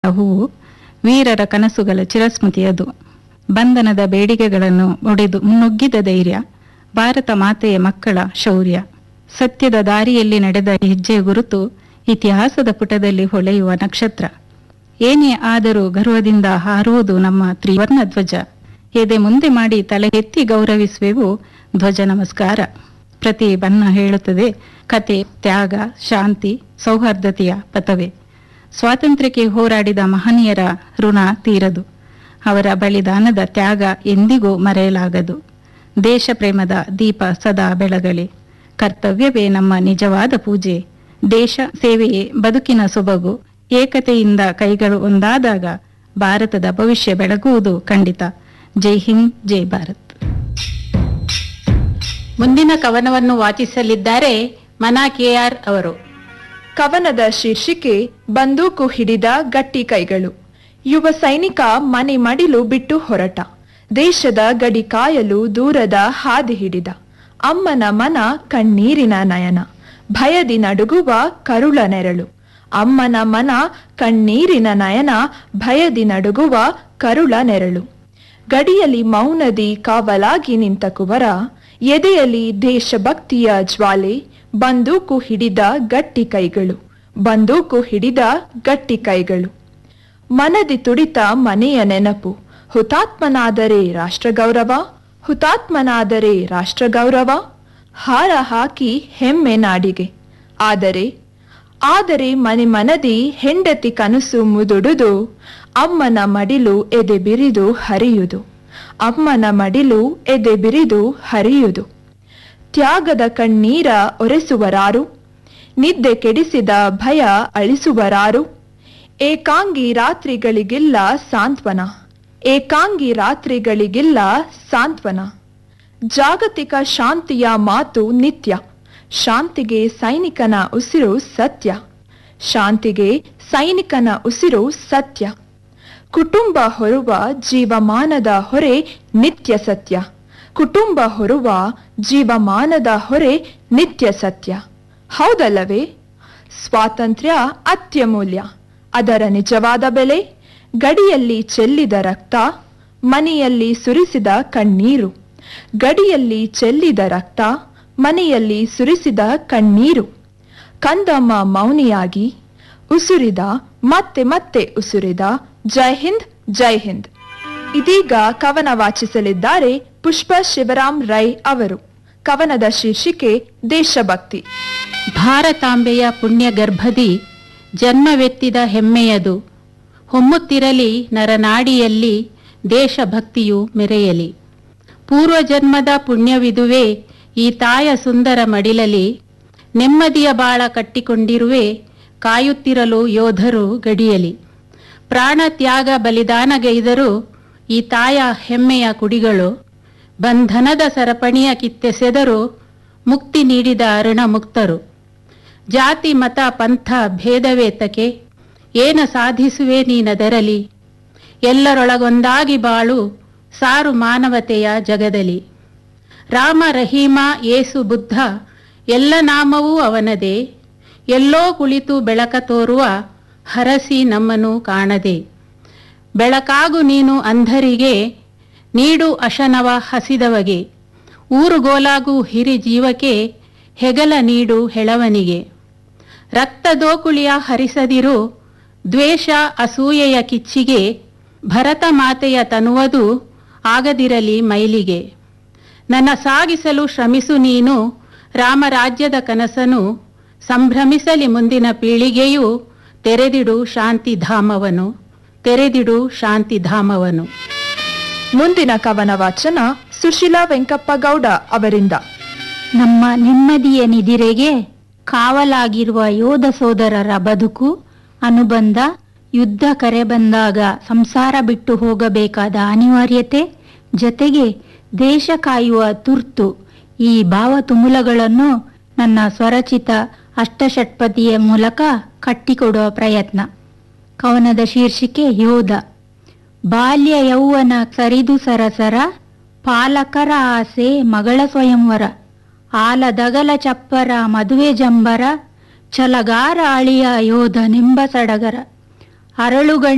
ಹೂವು ವೀರರ ಕನಸುಗಳ ಚಿರಸ್ಮೃತಿಯದು ಬಂಧನದ ಬೇಡಿಕೆಗಳನ್ನು ಒಡೆದು ಮುನ್ನುಗ್ಗಿದ ಧೈರ್ಯ ಭಾರತ ಮಾತೆಯ ಮಕ್ಕಳ ಶೌರ್ಯ ಸತ್ಯದ ದಾರಿಯಲ್ಲಿ ನಡೆದ ಹೆಜ್ಜೆಯ ಗುರುತು ಇತಿಹಾಸದ ಪುಟದಲ್ಲಿ ಹೊಳೆಯುವ ನಕ್ಷತ್ರ ಏನೇ ಆದರೂ ಗರ್ವದಿಂದ ಹಾರುವುದು ನಮ್ಮ ತ್ರಿವರ್ಣ ಧ್ವಜ ಎದೆ ಮುಂದೆ ಮಾಡಿ ತಲೆ ಎತ್ತಿ ಗೌರವಿಸುವೆವು ಧ್ವಜ ನಮಸ್ಕಾರ ಪ್ರತಿ ಬಣ್ಣ ಹೇಳುತ್ತದೆ ಕತೆ ತ್ಯಾಗ ಶಾಂತಿ ಸೌಹಾರ್ದತೆಯ ಪಥವೇ ಸ್ವಾತಂತ್ರ್ಯಕ್ಕೆ ಹೋರಾಡಿದ ಮಹನೀಯರ ಋಣ ತೀರದು ಅವರ ಬಲಿದಾನದ ತ್ಯಾಗ ಎಂದಿಗೂ ಮರೆಯಲಾಗದು ದೇಶ ಪ್ರೇಮದ ದೀಪ ಸದಾ ಬೆಳಗಲಿ ಕರ್ತವ್ಯವೇ ನಮ್ಮ ನಿಜವಾದ ಪೂಜೆ ದೇಶ ಸೇವೆಯೇ ಬದುಕಿನ ಸೊಬಗು ಏಕತೆಯಿಂದ ಕೈಗಳು ಒಂದಾದಾಗ ಭಾರತದ ಭವಿಷ್ಯ ಬೆಳಗುವುದು ಖಂಡಿತ ಜೈ ಹಿಂದ್ ಜೈ ಭಾರತ್ ಮುಂದಿನ ಕವನವನ್ನು ವಾಚಿಸಲಿದ್ದಾರೆ ಮನಾ ಕೆಆರ್ ಅವರು ಕವನದ ಶೀರ್ಷಿಕೆ ಬಂದೂಕು ಹಿಡಿದ ಗಟ್ಟಿ ಕೈಗಳು ಯುವ ಸೈನಿಕ ಮನೆ ಮಡಿಲು ಬಿಟ್ಟು ಹೊರಟ ದೇಶದ ಗಡಿ ಕಾಯಲು ದೂರದ ಹಾದಿ ಹಿಡಿದ ಅಮ್ಮನ ಮನ ಕಣ್ಣೀರಿನ ನಯನ ಭಯದಿ ನಡುಗುವ ಕರುಳ ನೆರಳು ಅಮ್ಮನ ಮನ ಕಣ್ಣೀರಿನ ನಯನ ಭಯದಿ ನಡುಗುವ ಕರುಳ ನೆರಳು ಗಡಿಯಲ್ಲಿ ಮೌನದಿ ಕಾವಲಾಗಿ ನಿಂತ ಕುವರ ಎದೆಯಲ್ಲಿ ದೇಶಭಕ್ತಿಯ ಜ್ವಾಲೆ ಬಂದೂಕು ಹಿಡಿದ ಗಟ್ಟಿ ಕೈಗಳು ಬಂದೂಕು ಹಿಡಿದ ಗಟ್ಟಿ ಕೈಗಳು ಮನದಿ ತುಡಿತ ಮನೆಯ ನೆನಪು ಹುತಾತ್ಮನಾದರೆ ರಾಷ್ಟ್ರ ಗೌರವ ಹುತಾತ್ಮನಾದರೆ ರಾಷ್ಟ್ರ ಗೌರವ ಹಾರ ಹಾಕಿ ಹೆಮ್ಮೆ ನಾಡಿಗೆ ಆದರೆ ಆದರೆ ಮನೆ ಮನದಿ ಹೆಂಡತಿ ಕನಸು ಮುದುಡುದು ಅಮ್ಮನ ಮಡಿಲು ಎದೆ ಬಿರಿದು ಹರಿಯುವುದು ಅಮ್ಮನ ಮಡಿಲು ಎದೆ ಬಿರಿದು ಹರಿಯುವುದು ತ್ಯಾಗದ ಕಣ್ಣೀರ ಒರೆಸುವರಾರು ನಿದ್ದೆ ಕೆಡಿಸಿದ ಭಯ ಅಳಿಸುವರಾರು ಏಕಾಂಗಿ ರಾತ್ರಿಗಳಿಗಿಲ್ಲ ಸಾಂತ್ವನ ಏಕಾಂಗಿ ರಾತ್ರಿಗಳಿಗಿಲ್ಲ ಸಾಂತ್ವನ ಜಾಗತಿಕ ಶಾಂತಿಯ ಮಾತು ನಿತ್ಯ ಶಾಂತಿಗೆ ಸೈನಿಕನ ಉಸಿರು ಸತ್ಯ ಶಾಂತಿಗೆ ಸೈನಿಕನ ಉಸಿರು ಸತ್ಯ ಕುಟುಂಬ ಹೊರುವ ಜೀವಮಾನದ ಹೊರೆ ನಿತ್ಯ ಸತ್ಯ ಕುಟುಂಬ ಹೊರುವ ಜೀವಮಾನದ ಹೊರೆ ನಿತ್ಯ ಸತ್ಯ ಹೌದಲ್ಲವೇ ಸ್ವಾತಂತ್ರ್ಯ ಅತ್ಯಮೂಲ್ಯ ಅದರ ನಿಜವಾದ ಬೆಲೆ ಗಡಿಯಲ್ಲಿ ಚೆಲ್ಲಿದ ರಕ್ತ ಮನೆಯಲ್ಲಿ ಸುರಿಸಿದ ಕಣ್ಣೀರು ಗಡಿಯಲ್ಲಿ ಚೆಲ್ಲಿದ ರಕ್ತ ಮನೆಯಲ್ಲಿ ಸುರಿಸಿದ ಕಣ್ಣೀರು ಕಂದಮ್ಮ ಮೌನಿಯಾಗಿ ಉಸುರಿದ ಮತ್ತೆ ಮತ್ತೆ ಉಸುರಿದ ಜೈ ಹಿಂದ್ ಜೈ ಹಿಂದ್ ಇದೀಗ ಕವನ ವಾಚಿಸಲಿದ್ದಾರೆ ಪುಷ್ಪ ಶಿವರಾಮ್ ರೈ ಅವರು ಕವನದ ಶೀರ್ಷಿಕೆ ದೇಶಭಕ್ತಿ ಭಾರತಾಂಬೆಯ ಪುಣ್ಯ ಗರ್ಭದಿ ಜನ್ಮವೆತ್ತಿದ ಹೆಮ್ಮೆಯದು ಹೊಮ್ಮುತ್ತಿರಲಿ ನರನಾಡಿಯಲ್ಲಿ ದೇಶಭಕ್ತಿಯು ಮೆರೆಯಲಿ ಪೂರ್ವಜನ್ಮದ ಪುಣ್ಯವಿದುವೆ ಈ ತಾಯ ಸುಂದರ ಮಡಿಲಲಿ ನೆಮ್ಮದಿಯ ಬಾಳ ಕಟ್ಟಿಕೊಂಡಿರುವೆ ಕಾಯುತ್ತಿರಲು ಯೋಧರು ಗಡಿಯಲಿ ಪ್ರಾಣ ತ್ಯಾಗ ಬಲಿದಾನಗೈದರು ಈ ತಾಯ ಹೆಮ್ಮೆಯ ಕುಡಿಗಳು ಬಂಧನದ ಸರಪಣಿಯ ಕಿತ್ತೆಸೆದರು ಮುಕ್ತಿ ನೀಡಿದ ಋಣಮುಕ್ತರು ಜಾತಿ ಮತ ಪಂಥ ಭೇದವೇತಕೆ ಏನ ಸಾಧಿಸುವೆ ನೀನದರಲಿ ಎಲ್ಲರೊಳಗೊಂದಾಗಿ ಬಾಳು ಸಾರು ಮಾನವತೆಯ ಜಗದಲಿ ರಾಮ ರಹೀಮ ಏಸು ಬುದ್ಧ ಎಲ್ಲ ನಾಮವೂ ಅವನದೇ ಎಲ್ಲೋ ಕುಳಿತು ಬೆಳಕ ತೋರುವ ಹರಸಿ ನಮ್ಮನು ಕಾಣದೆ ಬೆಳಕಾಗು ನೀನು ಅಂಧರಿಗೆ ನೀಡು ಅಶನವ ಹಸಿದವಗೆ ಊರುಗೋಲಾಗು ಹಿರಿ ಜೀವಕ್ಕೆ ಹೆಗಲ ನೀಡು ಹೆಳವನಿಗೆ ರಕ್ತದೋಕುಳಿಯ ಹರಿಸದಿರು ದ್ವೇಷ ಅಸೂಯೆಯ ಕಿಚ್ಚಿಗೆ ಭರತ ಮಾತೆಯ ತನುವದು ಆಗದಿರಲಿ ಮೈಲಿಗೆ ನನ್ನ ಸಾಗಿಸಲು ಶ್ರಮಿಸು ನೀನು ರಾಮರಾಜ್ಯದ ಕನಸನು ಸಂಭ್ರಮಿಸಲಿ ಮುಂದಿನ ಪೀಳಿಗೆಯು ತೆರೆದಿಡು ಶಾಂತಿಧಾಮವನು ತೆರೆದಿಡು ಶಾಂತಿಧಾಮವನು ಮುಂದಿನ ಕವನ ವಾಚನ ಸುಶೀಲಾ ವೆಂಕಪ್ಪ ಗೌಡ ಅವರಿಂದ ನಮ್ಮ ನೆಮ್ಮದಿಯ ನಿದಿರೆಗೆ ಕಾವಲಾಗಿರುವ ಯೋಧ ಸೋದರರ ಬದುಕು ಅನುಬಂಧ ಯುದ್ಧ ಕರೆ ಬಂದಾಗ ಸಂಸಾರ ಬಿಟ್ಟು ಹೋಗಬೇಕಾದ ಅನಿವಾರ್ಯತೆ ಜತೆಗೆ ದೇಶ ಕಾಯುವ ತುರ್ತು ಈ ಭಾವತುಮುಲಗಳನ್ನು ನನ್ನ ಸ್ವರಚಿತ ಅಷ್ಟಷಟ್ಪದಿಯ ಮೂಲಕ ಕಟ್ಟಿಕೊಡುವ ಪ್ರಯತ್ನ ಕವನದ ಶೀರ್ಷಿಕೆ ಯೋಧ ಬಾಲ್ಯ ಯೌವನ ಸರಿದು ಸರಸರ ಪಾಲಕರ ಆಸೆ ಮಗಳ ಸ್ವಯಂವರ ಆಲದಗಲ ಚಪ್ಪರ ಮದುವೆ ಜಂಬರ ಛಲಗಾರ ಅಳಿಯ ಯೋಧ ನಿಂಬ ಸಡಗರ ಅರಳುಗಣ್ಣ